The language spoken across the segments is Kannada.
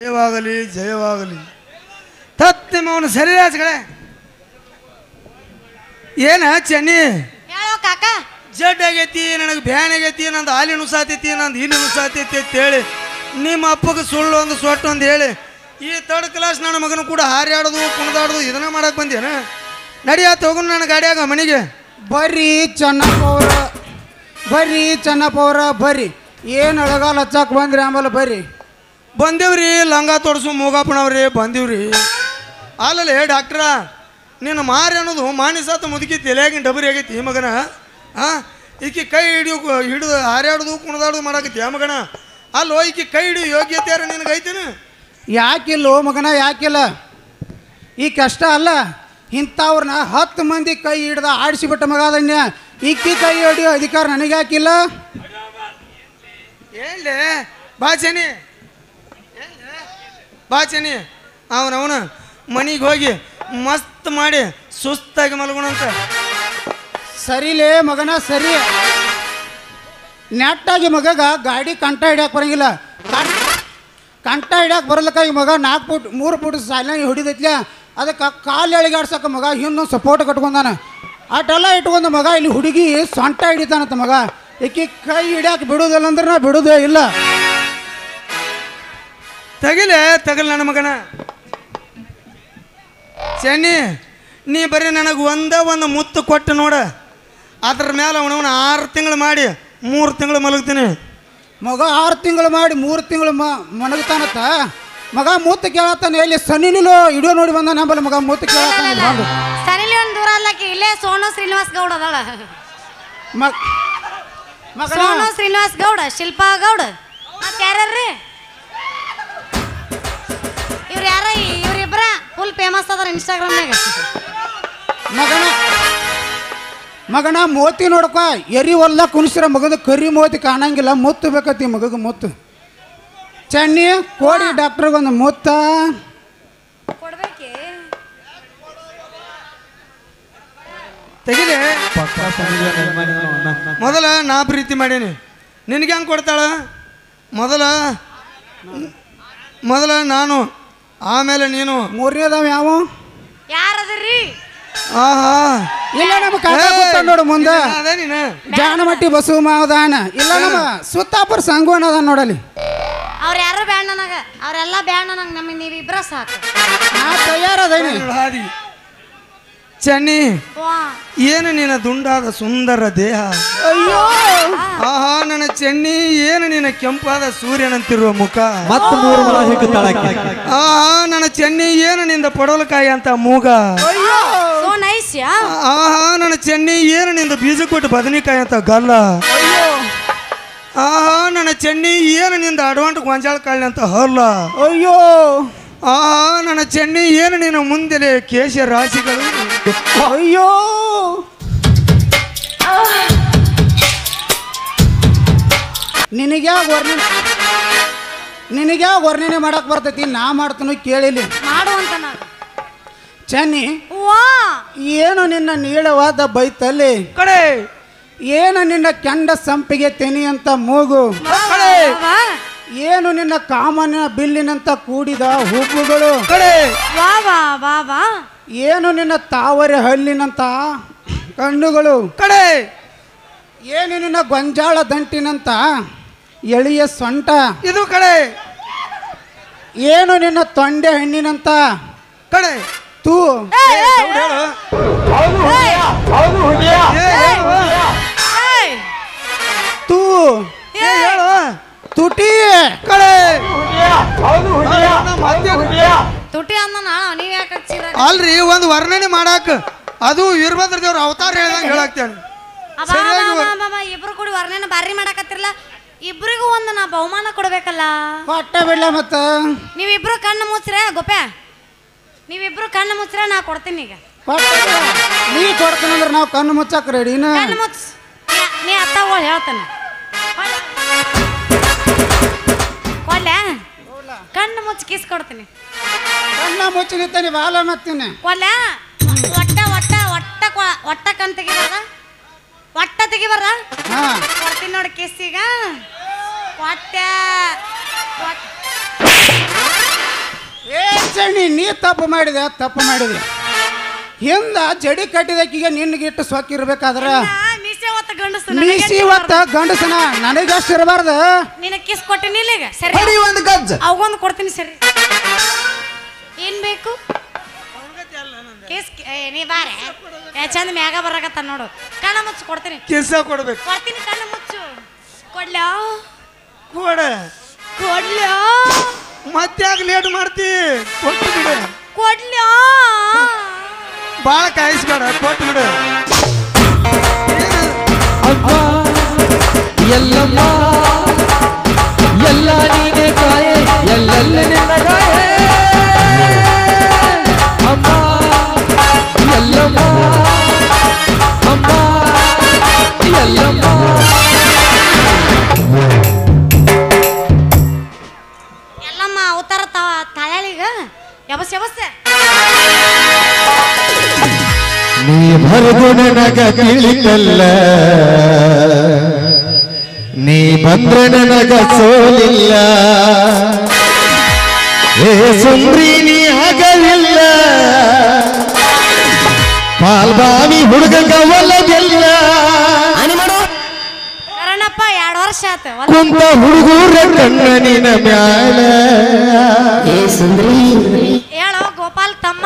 ಜಯವಾಗಲಿ ಜಯವಾಗಲಿ ತತ್ತಿಮವನ ಸರಿರಾಜ್ಗಳೇ ಏನ ಚೆನ್ನಿ ಹೇಳೋ ಕಾಕ ಜಡ್ ಆಗೈತಿ ನನಗೆ ಬ್ಯಾನ್ ಆಗೈತಿ ನಂದು ಹಾಲಿ ನುಸಾತೈತಿ ನಂದು ಇಲ್ಲಿ ನುಸಾತೈತಿ ಅಂತ ಹೇಳಿ ನಿಮ್ಮ ಅಪ್ಪಗೆ ಸುಳ್ಳು ಒಂದು ಸೊಟ್ಟು ಒಂದು ಹೇಳಿ ಈ ತರ್ಡ್ ಕ್ಲಾಸ್ ನನ್ನ ಮಗನ ಕೂಡ ಹಾರ್ಯಾಡೋದು ಕುಣಿದಾಡೋದು ಇದನ್ನ ಮಾಡಕ್ಕೆ ಬಂದೇನ ನಡಿಯಾತ ಹೋಗೋಣ ನನ್ನ ಗಾಡಿಯಾಗ ಮನೆಗೆ ಬರ್ರಿ ಚೆನ್ನಪ್ಪ ಅವ್ರ ಬರ್ರಿ ಚೆನ್ನಪ್ಪ ಅವ್ರ ಬರ್ರಿ ಏನು ಅಳಗಾಲ ಹಚ್ಚಾಕ್ ಬಂದ್ರಿ ಆಮೇಲೆ ಬರ್ರಿ ಬಂದೇವ್ರಿ ಲಂಗ ತೊಡಸು ಮೂಗಾಪಣವ್ರಿ ಬಂದೀವ್ರಿ ಅಲ್ಲಲ್ಲೇ ಡಾಕ್ಟ್ರ ನಿನ್ನ ಮಾರಿ ಅನ್ನೋದು ಮಾನಿಸಾತ ಮುದುಕಿ ತಲೆಯಾಗಿನ ಡಬರಿ ಆಗೈತಿ ಈ ಮಗನ ಆ ಈಕಿ ಕೈ ಹಿಡಿಯೋ ಹಿಡಿದು ಹಾರ್ಯಾಡೋದು ಕುಣಿದಾಡೋದು ಮಾಡಾಕತ್ತಿ ಆ ಮಗನ ಅಲ್ಲೋ ಈಕಿ ಕೈ ಹಿಡಿಯೋ ಯೋಗ್ಯತೆ ಯಾರ ನಿನಗೈತೇನ ಯಾಕಿಲ್ಲೋ ಮಗನ ಯಾಕಿಲ್ಲ ಈ ಕಷ್ಟ ಅಲ್ಲ ಇಂಥವ್ರನ್ನ ಹತ್ತು ಮಂದಿ ಕೈ ಹಿಡ್ದ ಆಡಿಸಿಬಿಟ್ಟ ಮಗ ಅದನ್ಯ ಇಕ್ಕಿ ಕೈ ಹಿಡಿಯೋ ಅಧಿಕಾರ ನನಗೆ ಯಾಕಿಲ್ಲ ಏನ್ಲೇ ಬಾ ಚನಿ ಬಾ ಚನಿ ಅವನವನ ಮನೆಗೆ ಹೋಗಿ ಮಸ್ತ್ ಮಾಡಿ ಸುಸ್ತಾಗಿ ಮಲಗೋಣಂತ ಸರಿಲೇ ಮಗನ ಸರಿ ನೆಟ್ಟಾಗಿ ಮಗಗ ಗಾಡಿ ಕಂಟ ಹಿಡಿಯಕ್ಕೆ ಬರಂಗಿಲ್ಲ ಕಂ- ಕಂಟ ಹಿಡಿಯಕ್ಕೆ ಬರಲಕ್ಕ ಈ ಮಗ ನಾಲ್ಕು ಫುಟ್ ಮೂರು ಫುಟ್ ಸಾಲಿನಾಗಿ ಹೊಡಿದೈತ್ಲ ಅದಕ್ಕೆ ಕಾಲು ಎಳಿಗಾಡ್ಸಕ್ಕೆ ಮಗ ಹಿಂದೊಂದು ಸಪೋರ್ಟ್ ಕಟ್ಕೊಂಡಾನ ಅಟೆಲ್ಲ ಇಟ್ಕೊಂಡ ಮಗ ಇಲ್ಲಿ ಹುಡುಗಿ ಸೊಂಟ ಹಿಡಿತಾನಂತ ಮಗ ಈಕಿ ಕೈ ಹಿಡಿಯಕ್ಕೆ ಬಿಡೋದಿಲ್ಲ ಅಂದ್ರೆ ನಾ ಬಿಡೋದೇ ಇಲ್ಲ ತಗಿಲೆ ತಗಲ್ ನನ್ನ ಮಗನ ಚೆನ್ನಿ ನೀ ಬರೀ ನನಗೆ ಒಂದೇ ಒಂದು ಮುತ್ತು ಕೊಟ್ಟು ನೋಡ ಅದ್ರ ಮೇಲೆ ಅವನವನ ಆರು ತಿಂಗಳು ಮಾಡಿ ಮೂರು ತಿಂಗಳು ಮಲಗ್ತೀನಿ ಮಗ ಆರು ತಿಂಗಳು ಮಾಡಿ ಮೂರು ತಿಂಗಳು ಮ ಮನಗತಾನತ್ತ ಮಗ ಮೂತ್ತು ಕೇಳತ್ತಾನ ಎಲ್ಲಿ ಸನಿನಿಲು ಇಡೋ ನೋಡಿ ಬಂದ ನಂಬಲ್ಲ ಮಗ ಮೂತ್ತು ಕೇಳತ್ತಾನ ಇಲ್ಲಿ ಬಂದು ಸರಿಲಿ ಒಂದು ದೂರ ಅಲ್ಲಕಿ ಇಲ್ಲೇ ಸೋನು ಶ್ರೀನಿವಾಸ್ ಗೌಡ ಅದಾಳ ಮಗ ಮಗನ ಸೋನು ಶ್ರೀನಿವಾಸ್ ಗೌಡ ಶಿಲ್ಪಾ ಗೌಡ ಮತ್ತೆ ಯಾರ್ಯಾರ್ರಿ ಇವ್ರು ಯಾರ ಇವ್ರಿಬ್ರ ಫುಲ್ ಫೇಮಸ್ ಅದಾರ ಇನ್ಸ್ಟಾಗ್ರಾಮ್ನಾಗ ಮಗನ ಮಗನ ಮೋತಿ ನೋಡಕ ಎರಿ ಹೊಲ್ದ ಕುಣಿಸಿರ ಮಗದ ಕರಿ ಮೋತಿ ಕಾಣಂಗಿಲ್ಲ ಮುತ್ತು ಬೇಕತಿ ಮಗಗೆ ಮುತ್ತು ಚೆನ್ನಿ ಕೋಡಿ ಡಾಕ್ಟ್ರಿಗೊಂದು ಮುತ್ತ ಕೊಡ್ಬೇಕಿ ತೆಗಿದೆ ಮೊದಲ ನಾ ಪ್ರೀತಿ ಮಾಡೀನಿ ನಿನಗೆ ಹೆಂಗೆ ಕೊಡ್ತಾಳ ಮೊದಲ ಮೊದಲ ನಾನು ಆಮೇಲೆ ನೀನು ಮೂರನೇದವ ಯಾವ ಯಾರದ್ರಿ ಆಹಾ ಇಲ್ಲ ನಮ್ಮ ಕಾಕ ಕೂತಾನ್ ನೋಡು ಮುಂದೆ ಅದೇ ನೀನು ಜಾನಮಟ್ಟಿ ಬಸವ ಮಾವದಾನ ಇಲ್ಲ ನಮ್ಮ ಸುತ್ತಾಪುರ ಸಂಗೋಣ ಅದ ನೋಡಲಿ ಅವ್ರ ಯಾರು ಬ್ಯಾಡ ನನಗ ಅವ್ರೆಲ್ಲ ಬ್ಯಾಡ ನನಗೆ ನಮಗೆ ನೀವಿಬ್ರ ಸಾಕು ನಾ ತಯಾರದೇನಿ ಹಾದಿ ಚೆನ್ನಿ ವಾ ಏನು ನಿನ್ನ ದುಂಡಾದ ಸುಂದರ ದೇಹ ಅಯ್ಯೋ ಆಹಾ ನನ್ನ ಚೆನ್ನಿ ಏನು ನಿನ್ನ ಕೆಂಪಾದ ಸೂರ್ಯನಂತಿರುವ ಮುಖ ಮತ್ತು ಮೂರು ಮಲ ಹಿಗ್ಗುತ್ತಾಳಾಕಿ ಆಹಾ ನನ್ನ ಚೆನ್ನಿ ಏನು ನಿಂದ ಪಡವಲಕಾಯಿ ಅಂತ ಮೂಗ ಸೋ ನೈಸ್ ಯಾ ಆಹಾ ನನ್ನ ಚೆನ್ನಿ ಏನು ನಿಂದ ಬೀಜ ಕೊಟ್ಟು ಬದನೆಕಾಯಿ ಅಂತ ಗಲ್ಲ ಆಹಾ ನನ್ನ ಚೆನ್ನಿ ಏನು ನಿಂದ ಅಡ್ವಾಂಟ್ ಗೊಂಜಾಳ ಕಾಳಿ ಅಂತ ಹಲ್ಲ ಅಯ್ಯೋ ಆಹಾ ನನ್ನ ಚೆನ್ನಿ ಏನು ನಿನ್ನ ಮುಂದೆಲೆ ಕೇಶ ರಾಶಿಗಳು ಅಯ್ಯೋ ನಿನಗ್ಯಾವ ವರ್ಣನೆ ನಿನಗ್ಯಾವ ವರ್ಣನೆ ಮಾಡಕ್ ಬರ್ತೈತಿ ನಾ ಮಾಡ್ತಾನು ಕೇಳಿಲಿ ಮಾಡುವಂತ ನಾನು ಚೆನ್ನಿ ವಾ ಏನು ನಿನ್ನ ನೀಳವಾದ ಬೈತಲ್ಲಿ ಕಡೆ ಏನು ನಿನ್ನ ಕೆಂಡ ಸಂಪಿಗೆ ತೆನಿ ಅಂತ ಮೂಗು ಕಡೆ ವಾ ಏನು ನಿನ್ನ ಕಾಮನ ಬಿಲ್ಲಿನಂತ ಕೂಡಿದ ಹುಬ್ಬುಗಳು ಕಡೆ ವಾ ವಾ ವಾ ವಾ ಏನು ನಿನ್ನ ತಾವರೆ ಹಲ್ಲಿನಂತ ಕಣ್ಣುಗಳು ಕಡೆ ಏನು ನಿನ್ನ ಗೊಂಜಾಳ ದಂಟಿನಂತ ಎಳೆಯ ಸೊಂಟ ಇದು ಕಡೆ ಏನು ನಿನ್ನ ತೊಂಡೆ ಹಣ್ಣಿನಂತ ಕಡೆ ತೂ ಸೌಂಡ್ ಹೇಳು ಏ, ಹೇಳು. ಏಯ್! ತೂ ಏ, ಹೇಳು ತುಟಿ ಕಡೆ ತುಟಿ ಅಂದ ನಾ ನೀವ್ ಯಾಕೆ ಹಚ್ಚಿರ ಅಲ್ರಿ ಒಂದು ವರ್ಣನೆ ಮಾಡಾಕ ಅದು ವೀರಭದ್ರ ದೇವ್ರ ಅವತಾರ ಹೇಳ್ದಂಗೆ ಹೇಳಾಕ್ತೇನೆ ಸರಿಯಾಗಿ ಇಬ್ರು ಕೂಡಿ ವರ್ಣನೆ ಬಾರಿ ಮಾಡಕತ್ತಿರಲ್ಲ ಇಬ್ರಿಗೂ ಒಂದು ನಾ ಬಹುಮಾನ ಕೊಡ್ಬೇಕಲ್ಲ ಕೊಟ್ಟ ಬಿಡ್ಲ ಮತ್ತ ನೀವಿಬ್ರು ಕಣ್ಣು ಮುಚ್ಚ್ರೆ ಗೊಪ್ಪೆ ನೀವಿಬ್ರು ಕಣ್ಣು ಮುಚ್ಚ್ರೆ ನಾ ಕೊಡ್ತೀನಿ ಈಗ ಕೊಟ್ಟ ಬಿಡ. ನೀ ಕೊಡ್ತಾನಂದ್ರ ನಾವು ಕಣ್ಣು ಮುಚ್ಚಾಕ ರೆಡಿನ ಕಣ್ಣು ಮುಚ್ಚ ನೀ ಅತ್ತಗಳು ಹೇಳ್ತಾನೆ ಕೊಡ್ಲೆ ಕಣ್ಣು ಮುಚ್ಚಿ ಕಿಸ್ ಕೊಡ್ತೀನಿ ಕಣ್ಣ ಮುಚ್ಚಿ ನಿಂತಾನೆ ಬಾಲ ಮತ್ತೀನಿ ಕೊಡ್ಲೆ ಒಟ್ಟ ಒಟ್ಟ ಒಟ್ಟ ಕೊ- ಒಟ್ಟ ಕಣ್ ತೆಗಿಬಾರ ಒಟ್ಟ ತೆಗಿಬಾರ ಹಾ ಕೊಡ್ತೀನಿ ನೋಡಿ ಕಿಸ್ ಈಗ ಒಟ್ಟ ಒಟ್ಟ ದಾಕ್ಷಾಯಣಿ ನೀ ತಪ್ಪು ಮಾಡಿದೆ ತಪ್ಪು ಮಾಡಿದೆ ಹಿಂದ ಜಡಿ ಕಟ್ಟಿದಕ್ಕಿಗೆ ನಿನ್ಗಿಟ್ಟು ಸೊಕ್ಕಿರ್ಬೇಕಾದ್ರ ನಾ ಮೀಸೆ ಹೊತ್ತ ಗಂಡಸು ಮೀಸಿ ಇವತ್ತ ಗಂಡಸನ ನನಗಷ್ಟು ಇರಬಾರ್ದು ನಿನ ಕಿಸ್ ಕೊಟ್ಟಿನಿ ಇಲ್ಲಿಗ ಸರಿ ಹೊಡಿ ಒಂದು ಗಜ್ಜ ಅವಗೊಂದು ಕೊಡ್ತೀನಿ ಸರಿ ಏನ್ ಬೇಕು ಕಿಸ್ ಏ, ನೀ ಬಾರೆ ಏ ಚಂದ ಮ್ಯಾಗ ಬರಾಕತ್ತ ನೋಡು ಕಣ್ಣ ಮುಚ್ಚು ಕೊಡ್ತೀನಿ ಕಿಸ ಕೊಡ್ಬೇಕು ಕೊಡ್ತೀನಿ ಕಣ್ಣ ಮುಚ್ಚು ಕೊಡ್ಲಾ ಕೊಡ ಕೊಡ್ಲಾ ಮತ್ತ್ಯಾಕೆ ಲೇಟ್ ಮಾಡ್ತಿ ಕೊಟ್ಟು ಬಿಡು ಕೊಡ್ಲಾ ಭಾಳ ಕಾಯಿಸ್ಬೇಡ ಕೊಟ್ಟು ಬಿಡು ಅಮ್ಮ ಎಲ್ಲಮ್ಮ ಎಲ್ಲ ನೀನೆ ಕಾಯೆ ಎಲ್ಲೆಲ್ಲ ನಿನ್ನ ಕಾಯೆ ಅಮ್ಮ ಎಲ್ಲಮ್ಮ ಅಮ್ಮ ಎಲ್ಲಮ್ಮ ಎಲ್ಲಮ್ಮ ಅವತಾರ ತಾಯಾಳಿಗ ಯಬಸ್ ಯಬಸ್ ನೀ ಬರೆದು ನನಗ ತಿಳಿಕಲ್ಲ ನೀ ಬಂದ್ರೆ ನನಗ ಸೋಲಿಲ್ಲ ಏ ಸುಂದ್ರಿ ನೀ ಹಗಲಿಲ್ಲ ಪಾಲ್ಬಾವಿ ಹುಡುಗ ಒಲಗಿಲ್ಲ ಕರಣಪ್ಪ ಎರಡು ವರ್ಷ ಆತ ಕುಂತ ಹುಡುಗೂರ ಕಣ್ಣನಿನ ಮ್ಯಾಲ ಹೇಳೋ ಗೋಪಾಲ್ ತಮ್ಮ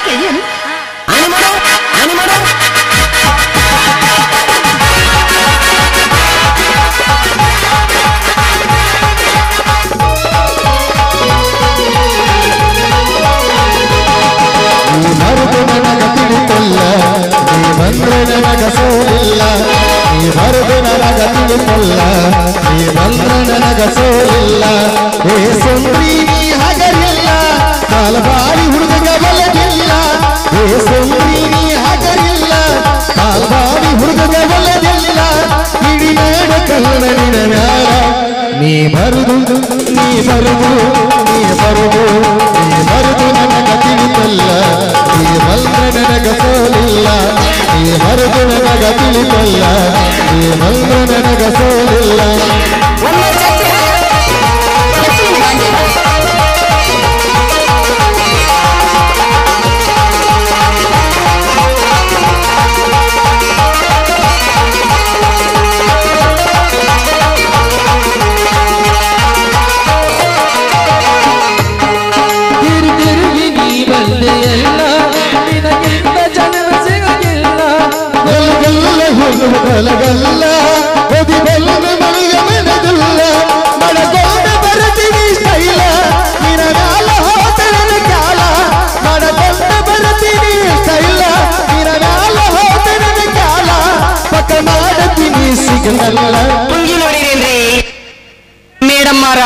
ನೀ ಮರೆತು ನನಗ ತಿಳಿತಲ್ಲ ನೀ ಬಂದ್ರೆ ನನಗ ಸೋಲಿಲ್ಲ ನೀ ಮರೆತು ನನಗ ತಿಳಿತಲ್ಲ ನೀ ಬಂದ್ರೆ ನನಗ ಸೋಲಿಲ್ಲ ಏ ಸುಂದ್ರಿ ನೀ ಹಗರಿಲ್ಲ ಕಾಲಬಾರಿ ಹುಡುಗ ಬಲದಿಲ್ಲ ಏ ಸುಂದ್ರಿ ನೀ ಹಗರಿಲ್ಲ ಕಾಲಬಾರಿ ಹುಡುಗ ಬಲದಿಲ್ಲ ಹಿಡಿ ಮೇಡ ಕನ್ನಡಿನ ಮ್ಯಾಲ ನೀ ಬರುದು ನೀ ಬರುದು ನೀ ಬರುದು ನೀ ಬರುದು ನನಗ ತಿಳಿತಲ್ಲ ನೀ ಬಂದ್ರೆ ನನಗ ಸೋಲಿಲ್ಲ ನೀ ಬರುದು ನನಗ ತಿಳಿತಲ್ಲ ನೀ ಬಂದ್ರೆ ನನಗ ಸೋಲಿಲ್ಲ ತಿರು ತಿರುಗಿ ನೀ ಬಂದೆ ಎಲ್ಲ ನಿನಗಿಂತ ಜನ್ಮ ಸಿಗಲಿಲ್ಲ ಗಲ್ಲಗಲ್ಲ ಹೋಗುವ ಗಲಗಲ್ಲ ಒದಿ ಬಲ್ಲನ ಮಳೆಯ ಮೆನಗಲ್ಲ ಮಡಗೋಡ ಬರತೀನಿ ಸ್ಟೈಲ ನಿನ ಮ್ಯಾಲ ಹೋತ ನನ್ನ ಕಾಲ ಮಡಗೊಂಡ ಬರತೀನಿ ಸ್ಟೈಲ ನಿನ ಮ್ಯಾಲ ಹೋತ ನನ್ನ ಕಾಲ ಪಕ್ಕ ಮಾಡತೀನಿ ಸಿಗಲ್ಲ ಪುಂಗಿ ನೋಡಿರೇನ್ರಿ ಮೇಡಮ್ ಮಾರ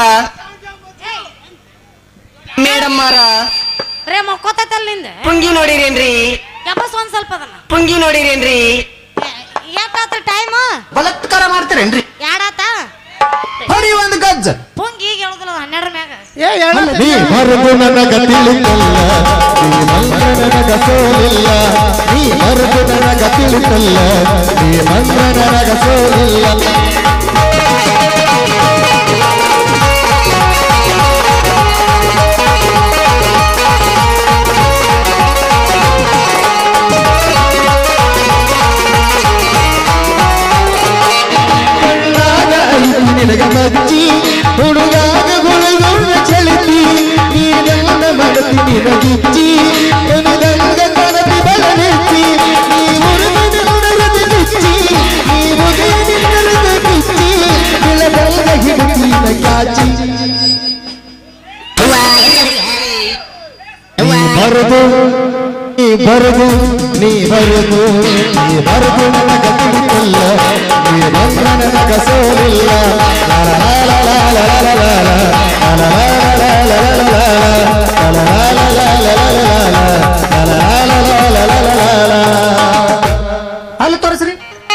ಮೇಡಮ್ ಮಾರ ರೇ ಮಕ್ಕೋತೈತಲ್ಲ ನಿಂದ ಪುಂಗಿ ನೋಡಿರೇನ್ರಿ ಯಬಸ್ ಒಂದ್ ಸ್ವಲ್ಪ ಅದನ್ನ ಪುಂಗಿ ನೋಡಿರೇನ್ರಿ ಎಷ್ಟಾತ ಟೈಮ್ ಬಲತ್ಕಾರ ಮಾಡ್ತೀರೇನ್ರಿ ಎರಡಾತ ಹೊಡಿ ಒಂದು ಗಜ್ಜ ಪುಂಗಿ ಈಗ ಹೇಳುದಿಲ್ಲ ಹನ್ನೆರಡರ ಮ್ಯಾಗ ಏ ಹೇಳ ನೀ ಮರೆದು ನನಗ ತಿಳಿತಲ್ಲ ನೀ ಮಂದ್ರ ನನಗ ಸೋಲಿಲ್ಲ ನೀ ಮರೆದು ನನಗ ತಿಳಿತಲ್ಲ ನೀ ಮಂದ್ರ ನನಗ ಸೋಲಿಲ್ಲ ಕಣ್ಣಾಗ ಐತಿ ನಿನಗ ಮಜ್ಜಿ ಹುಡುಗಾಗ ಗುಳುಗುಳ್ಳ ಚಳಿತಿ ನೀನೆಲ್ಲ ಮಾಡತಿ ನಿನಗಿಚ್ಚಿ ಎನಿದಂಗ ಕನಪಿ ಬಲನೆಚ್ಚಿ ನೀ ಮುರುಗದ ಉಣರದ ಬಿಚ್ಚಿ ನೀ ಮುಗಿದ ನಿನ್ನರದ ಬಿಚ್ಚಿ ಇಳಬಲ್ಲ ಹಿಡಿತಿನ ಕ್ಯಾಚಿ ನೀ ಬರದು ನೀ ಬರದು ನೀ ಬರದು ನೀ ಬರದು ನನಗ ತಿಳಿತಿಲ್ಲ ನೀ ಬಂದ್ರ ನನಗ ಸೋಲಿಲ್ಲ ಲಾ ಲಾ ಲಾ ಲಾ ಲಾ ಲಾ ಲಾ ಲಾ ಲಾ. ಲಾ ಲಾ ಲಾ ಲಾ ಲಾ ಲಾ ಲಾ ಲಾ ಲಾ. ಲಾ ಲಾ ಲಾ ಲಾ ಲಾ ಲಾ ಲಾ ಲಾ. ಲಾ ಲಾ ಲಾ ಲಾ ಲಾ ಲಾ ಲಾ ಲಾ. ಅಲ್ಲಿ ತೋರಿಸ್ರಿ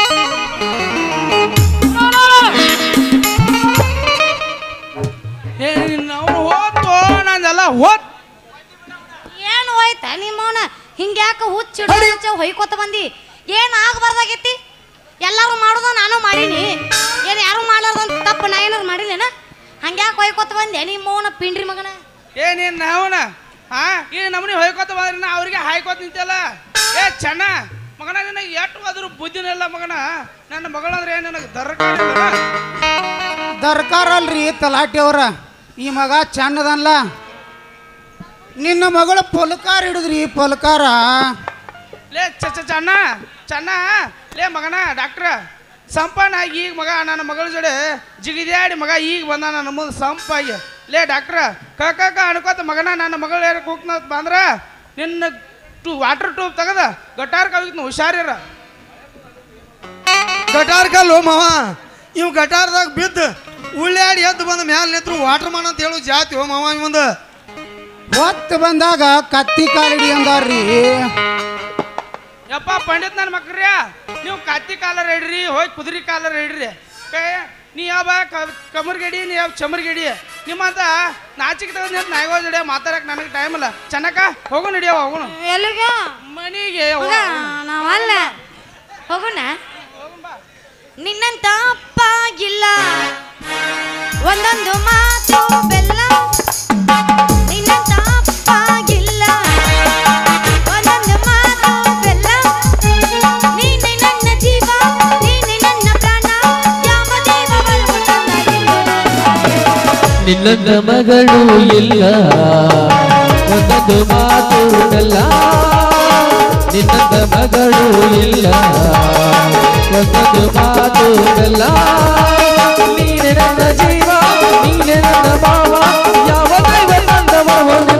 ಏ ನಾವು ಹೋತು ನಂದೆಲ್ಲ ಹೋತ್ ಏನು ಹೋಯ್ತ ನಿಮ್ಮವನ ಹಿಂಗ್ಯಾಕ ಹುಚ್ಚಿಡ ಹುಚ್ಚ ಹೊಯ್ಕೋತ ಬಂದಿ ಏನ್ ಆಗಬಾರ್ದಾಗೈತಿ ಎಲ್ಲಾರು ಮಾಡೋದ ನಾನು ಮಾಡೀನಿ ಏನ್ ಯಾರು ಮಾಡ್ಲಾರ್ದಂತ ತಪ್ಪು ನಾ ಏನಾರು ಮಾಡಿಲ್ಲೇನ ಹಂಗ್ಯಾಕೆ ಹೊಯ್ಕೋತ ಬಂದೆ ನಿಮ್ಮವನ ಪಿಂಡ್ರಿ ಮಗನ ಏ ನೀನ್ ನಾವನ ಹಾ ಈ ನಮ್ಮನಿ ಹೊಯ್ಕೋತ ಬಂದ್ರೆ ನಾ ಅವ್ರಿಗೆ ಹಾಯ್ಕೋತ ನಿಂತಲ್ಲ ಏ ಚೆನ್ನ ಮಗನ ನಿನಗೆ ಎಷ್ಟು ಹೋದ್ರು ಬುದ್ಧಿನಿಲ್ಲ ಮಗನ ನನ್ನ ಮಗಳಂದ್ರೆ ಏನು ನನಗೆ ದರ್ಕಾರ ದರ್ಕಾರ ಅಲ್ರಿ ತಲಾಟಿ ಅವ್ರ ಈ ಮಗ ಚನ್ನದಲ್ಲ ನಿನ್ನ ಮಗಳು ಪೊಲಕಾರ ಹಿಡಿದ್ರಿ ಪೊಲಕಾರ ಲೇ ಚ ಚ ಚನ್ನ ಚನ್ನ ಲೇ ಮಗನ ಡಾಕ್ಟ್ರ ಸಂಪನ್ನ ಈಗ ಮಗ ನನ್ನ ಮಗಳ ಜೋಡಿ ಜಿಗಿದ್ಯಾಡಿ ಮಗ ಈಗ ಬಂದ ನನ್ನ ಮುಂದೆ ಸಂಪಾಗಿ ಲೇ ಡಾಕ್ಟ್ರ ಕ ಕ ಕ ಅನ್ಕೋತ ಮಗನ ನನ್ನ ಮಗಳು ಯಾರು ಕೂಕ್ನ ಬಂದ್ರ ನಿನ್ನ ಟೂ ವಾಟರ್ ಟ್ಯೂಬ್ ತೆಗದ ಗಟಾರ್ ಕವಿತ್ನ ಹುಷಾರಿರ ಗಟಾರ್ ಕಲ್ಲು ಮಾವ ಇವ್ ಗಟಾರ್ದಾಗ ಬಿದ್ದು ಉಳ್ಳಾಡಿ ಎದ್ದು ಬಂದ ಮ್ಯಾಲ ನಿಂತ್ರು ವಾಟರ್ ಮಾನ್ ಅಂತ ಹೇಳು ಜಾತಿ ಹೋ ಮಾವ ಇವಂದ ಹೊತ್ತು ಬಂದಾಗ ಕತ್ತಿ ಕಾಲಿಡಿ ಅಂದಾರ್ರಿ ಯಪ್ಪ ಪಂಡಿತ್ ನನ್ನ ಮಕ್ಳ್ರಿ ನೀವು ಕತ್ತಿ ಕಾಲರ್ ಹಿಡ್ರಿ ಹೋಗಿ ಕುದುರೆ ಕಾಲರ್ ಹಿಡ್ರಿ ಕೈ ನೀ ಯಾವ ಕಮರ್ಗಡಿ ನೀ ಯಾವ ಚಮರ್ಗಡಿ ನಿಮ್ಮಂತ ನಾಚಿಕೆ ತೆಗೆದು ನಿಂತ ನಾಯಿಗಳ ಜಡೆ ಮಾತಾಡಕ್ ನನಗೆ ಟೈಮ್ ಇಲ್ಲ ಚೆನ್ನಕ್ಕ ಹೋಗು ನಡಿಯವ ಹೋಗೋಣ ಎಲ್ಲಿಗ ಮನೆಗೆ ಮಗ ನಾವಲ್ಲ ಹೋಗೋಣ ನಿನ್ನಂತ ಅಪ್ಪಾಗಿಲ್ಲ ಒಂದೊಂದು ಮಾತು ಬೆಲ್ಲ ನಿನ್ನಂತ ಅಪ್ಪಾಗಿಲ್ಲ ಒಂದೊಂದು ಮಾತು ಬೆಲ್ಲ ನೀನೆ ನನ್ನ ಜೀವ ನೀನೆ ನನ್ನ ಪ್ರಾಣ ಯಾವ ದೇವ ಬರುವುದನ್ನಾಗಿಂದು ನಾನು ನಿನ್ನ ಮಗಳು ಇಲ್ಲ ಒಂದೊಂದು ಮಾತು ಇಲ್ಲ ನಿನ್ನ ಮಗಳು ಇಲ್ಲ ಒಂದೊಂದು ಮಾತು ಇಲ್ಲ ನೀನೆ ನನ್ನ ಜೀವ ನೀನೆ ನನ್ನ ಭಾವ ಯಾವ ದೈವ ತಂದವ